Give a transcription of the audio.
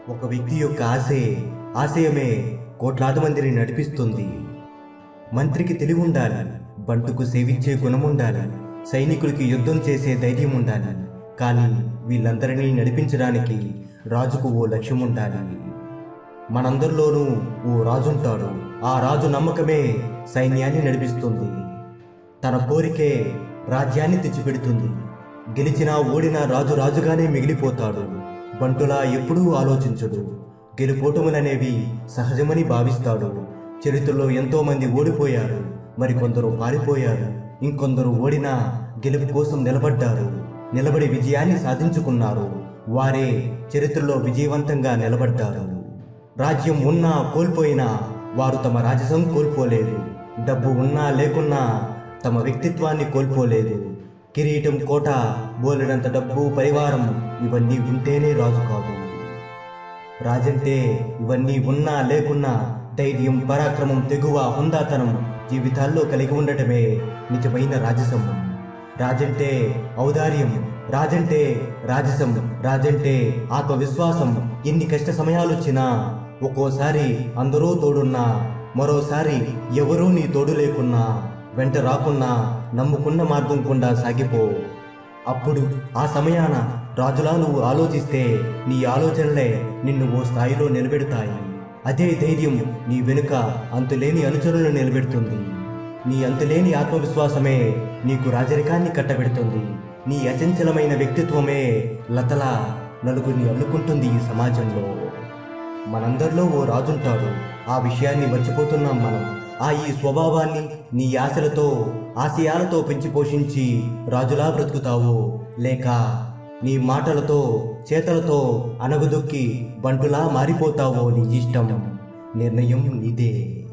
ఒక వ్యక్తి యొక్క ఆశే ఆశయమే కోట్లాది మందిని నడిపిస్తుంది మంత్రికి తెలివి ఉండాలి బంటుకు సేవించే గుణం ఉండాలి సైనికుడికి యుద్ధం చేసే ధైర్యం ఉండాలి కానీ వీళ్ళందరినీ నడిపించడానికి రాజుకు ఓ లక్ష్యం ఉండాలి మనందరిలోనూ ఓ రాజుంటాడు ఆ రాజు నమ్మకమే సైన్యాన్ని నడిపిస్తుంది తన కోరికే రాజ్యాన్ని తెచ్చిపెడుతుంది గెలిచినా ఓడినా రాజు రాజుగానే మిగిలిపోతాడు బంటులా ఎప్పుడూ ఆలోచించడు గెలుపోటములనేవి సహజమని భావిస్తాడు చరిత్రలో ఎంతో మంది ఓడిపోయారు మరికొందరు పారిపోయారు ఇంకొందరు ఓడినా గెలుపు కోసం నిలబడ్డారు నిలబడి విజయాన్ని సాధించుకున్నారు వారే చరిత్రలో విజయవంతంగా నిలబడ్డారు రాజ్యం ఉన్నా కోల్పోయినా వారు తమ రాజసం కోల్పోలేదు డబ్బు ఉన్నా లేకున్నా తమ వ్యక్తిత్వాన్ని కోల్పోలేదు కిరీటం కోట బోలెడంత డబ్బు పరివారం ఇవన్నీ ఉంటేనే రాజు కాదు రాజంటే ఇవన్నీ ఉన్నా లేకున్నా ధైర్యం పరాక్రమం తెగువ హుందాతనం జీవితాల్లో కలిగి ఉండటమే నిజమైన రాజసం రాజంటే ఔదార్యం రాజంటే రాజసం రాజంటే ఆత్మవిశ్వాసం ఎన్ని కష్ట సమయాలు వచ్చినా ఒక్కోసారి అందరూ తోడున్నా మరోసారి ఎవరూ నీ తోడు లేకున్నా వెంట రాకున్నా నమ్ముకున్న మార్గం గుండా సాగిపో అప్పుడు ఆ సమయాన రాజులా నువ్వు ఆలోచిస్తే నీ ఆలోచనలే నిన్ను ఓ స్థాయిలో నిలబెడతాయి అదే ధైర్యం నీ వెనుక అంతులేని అనుచరులను నిలబెడుతుంది నీ అంతులేని ఆత్మవిశ్వాసమే నీకు రాజరికాన్ని కట్టబెడుతుంది నీ అచంచలమైన వ్యక్తిత్వమే లతలా నలుగురిని అల్లుకుంటుంది ఈ సమాజంలో మనందరిలో ఓ రాజుంటాడు ఆ విషయాన్ని మర్చిపోతున్నాం మనం ఆ ఈ స్వభావాన్ని నీ ఆశలతో ఆశయాలతో పెంచి పోషించి రాజులా బ్రతుకుతావో లేక నీ మాటలతో చేతలతో అనగదొక్కి బంటులా మారిపోతావో నీ ఇష్టం నిర్ణయం నీదే